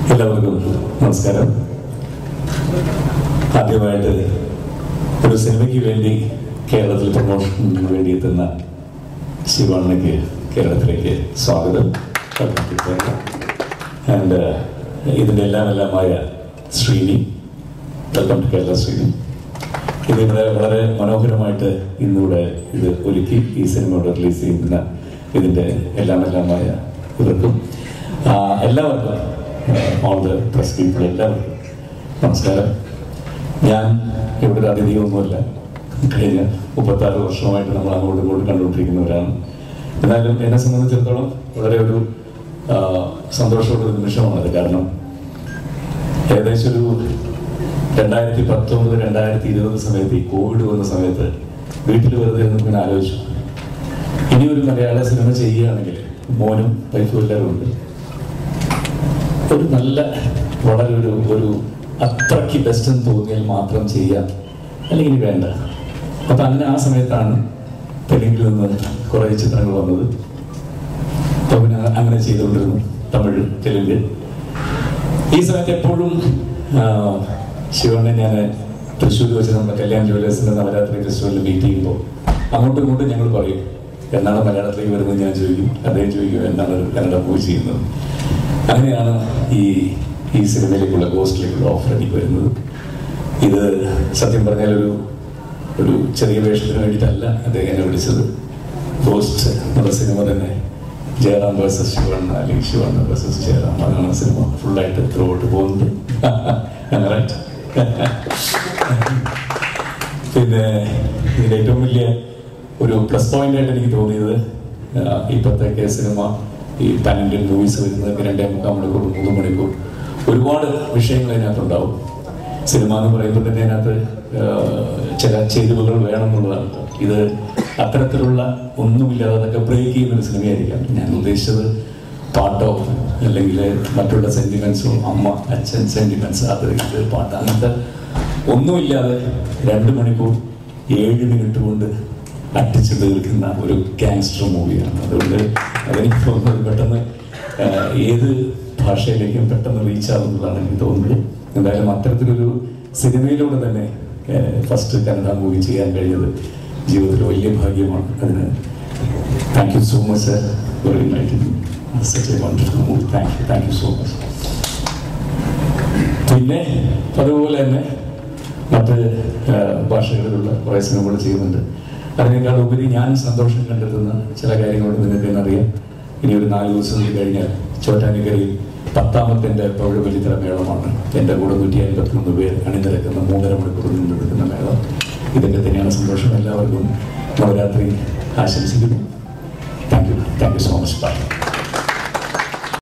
എല്ലാവർക്കും നമസ്കാരം ആദ്യമായിട്ട് ഒരു സിനിമയ്ക്ക് വേണ്ടി കേരളത്തിൽ പ്രൊമോഷന് വേണ്ടി എത്തുന്ന ശിവണ്ണയ്ക്ക് കേരളത്തിലേക്ക് സ്വാഗതം ആൻഡ് ഇതിൻ്റെ എല്ലാം എല്ലാമായ ശ്രീനി വെൽക്കം ടു കേരള ശ്രീനി ഇത് ഇവിടെ വളരെ മനോഹരമായിട്ട് ഇന്നിവിടെ ഇത് ഒരുക്കി ഈ സിനിമ ഇവിടെ റിലീസ് ചെയ്യുന്ന ഇതിൻ്റെ എല്ലാം എല്ലാമായ ഇവർക്കും ആ, എല്ലാവർക്കും ഓൾ ദ പ്രസ് പീപ്പിൾ എല്ലാവർക്കും നമസ്കാരം ഞാൻ ഇവിടെ ഒരു അതിഥിയൊന്നുമല്ല കഴിഞ്ഞ മുപ്പത്താറ് വർഷമായിട്ട് നമ്മൾ അങ്ങോട്ടും ഇങ്ങോട്ടും കണ്ടുകൊണ്ടിരിക്കുന്നവരാണ് എന്നാലും എന്നെ സംബന്ധിച്ചിടത്തോളം വളരെ ഒരു ആ, സന്തോഷമുള്ള ഒരു നിമിഷമാണത് കാരണം ഏകദേശം ഒരു രണ്ടായിരത്തി പത്തൊമ്പത് രണ്ടായിരത്തി ഇരുപത് സമയത്ത് ഈ കോവിഡ് വന്ന സമയത്ത് വീട്ടിൽ വെറുതെ ഇരുന്ന് പിന്നെ ആലോചിച്ചു ഇനി ഒരു മലയാള സിനിമ ചെയ്യുകയാണെങ്കിൽ മോനും വൈഫും എല്ലാവരും ഉണ്ട് ഒരു നല്ല വളരെ ഒരു ഒരു അത്രയ്ക്ക് ബെസ്റ്റ് എന്ന് തോന്നിയാൽ മാത്രം ചെയ്യാം അല്ലെങ്കിൽ ഇനി വേണ്ട അപ്പൊ അങ്ങനെ ആ സമയത്താണ് തെലുങ്കിൽ നിന്ന് കുറേ ചിത്രങ്ങൾ വന്നത് അപ്പൊ പിന്നെ അങ്ങനെ ചെയ്തുകൊണ്ടിരുന്നു തമിഴ് തെലുങ്ക് ഈ സമയത്ത് എപ്പോഴും ആ, ശിവണ്ണെ ഞാൻ തൃശ്ശൂർ വെച്ച് നമ്മുടെ കല്യാൺ ജുവലേഴ്സിന്റെ നവരാത്രി ഫെസ്റ്റിവലിൽ മീറ്റ് ചെയ്യുമ്പോൾ അങ്ങോട്ടും ഇങ്ങോട്ടും ഞങ്ങൾ പറയും എന്നാണ് മലയാളത്തിലേക്ക് വരുന്നത് ഞാൻ ചോദിക്കും അദ്ദേഹം ചോദിക്കും എന്നാണ് ഒരു കന്നഡ മൂവി ചെയ്യുന്നത് അങ്ങനെയാണ് ഈ ഈ സിനിമയിലേക്കുള്ള ഗോസ്റ്റിലേക്കുള്ള ഓഫർ എനിക്ക് വരുന്നത് ഇത് സത്യം പറഞ്ഞാൽ ഒരു ഒരു ചെറിയ വേഷത്തിന് വേണ്ടിയിട്ടല്ല അദ്ദേഹം എന്നെ വിളിച്ചത് ഗോസ്റ്റ് എന്നുള്ള സിനിമ തന്നെ ജയറാം വേഴ്സസ് ശിവണ്ണ അല്ലെങ്കിൽ ശിവണ്ണ വേഴ്സസ് ജയറാം അതാണ് സിനിമ ഫുള്ളായിട്ട് ത്രൂഔട്ട് പോകുന്നത് റൈറ്റ് പിന്നെ ഇതിന്റെ ഏറ്റവും വലിയ ഒരു പ്ലസ് പോയിന്റ് ആയിട്ട് എനിക്ക് തോന്നിയത് ആ, ഇപ്പോഴത്തെ സിനിമ ഈ പാൻ ഇന്ത്യൻ മൂവീസ് വരുന്നതൊക്കെ രണ്ടേ മുക്കാൽ മണിക്കൂർ മൂന്ന് മണിക്കൂർ ഒരുപാട് വിഷയങ്ങൾ അതിനകത്തുണ്ടാവും സിനിമ എന്ന് പറയുമ്പോൾ തന്നെ അതിനകത്ത് ആ, ചില ചേരുവകൾ വേണം എന്നുള്ളതാണ് ഇത് അത്തരത്തിലുള്ള ഒന്നുമില്ലാതെ അതൊക്കെ ബ്രേക്ക് ചെയ്യുന്ന ഒരു സിനിമയായിരിക്കാം ഞാൻ ഉദ്ദേശിച്ചത് പാട്ടോ അല്ലെങ്കിൽ മറ്റുള്ള സെന്റിമെന്റ്സോ അമ്മ അച്ഛൻ സെന്റിമെന്റ്സ് അത് ഇത് പാട്ട് അങ്ങനത്തെ ഒന്നുമില്ലാതെ രണ്ട് മണിക്കൂർ ഏഴ് മിനിറ്റ് കൊണ്ട് അട്ടിച്ചു തീർക്കുന്ന ഒരു ഗാങ്സ്റ്റർ മൂവിയാണ് അതുകൊണ്ട് അതെനിക്ക് തോന്നുന്നത് പെട്ടെന്ന് ആ, ഏത് ഭാഷയിലേക്കും പെട്ടെന്ന് റീച്ച് ആവുന്നതാണ് എനിക്ക് തോന്നുന്നത് എന്തായാലും അത്തരത്തിലൊരു സിനിമയിലൂടെ തന്നെ ഫസ്റ്റ് കന്നഡ മൂവി ചെയ്യാൻ കഴിഞ്ഞത് ജീവിതത്തിൽ വലിയ ഭാഗ്യമാണ് അതിന് thank you so much sir for inviting such a wonderful movie thank you thank you so much പിന്നെ അതുപോലെ തന്നെ മറ്റ് ആ, ഭാഷകളിലുള്ള കുറേ സിനിമകൾ ചെയ്യുന്നുണ്ട് അതിനേക്കാൾ ഉപരി ഞാൻ സന്തോഷം കണ്ടെത്തുന്ന ചില കാര്യങ്ങളോട് നിങ്ങൾക്ക് തന്നെ അറിയാം ഇനി ഒരു നാല് ദിവസം കൂടി കഴിഞ്ഞാൽ ചോറ്റാനിക്കരയിൽ പത്താമത്തെ എൻ്റെ പൗഴബലിതര മേളമാണ് എൻ്റെ കൂടെ നൂറ്റി അൻപത്തി മൂന്ന് പേർ അണിനിരക്കുന്ന മൂന്നര മണിക്കൂർ നിന്നെടുക്കുന്ന മേളം ഇതിൻ്റെ തന്നെയാണ് സന്തോഷം എല്ലാവർക്കും നവരാത്രി ആശംസിക്കുന്നു thank you thank you so much by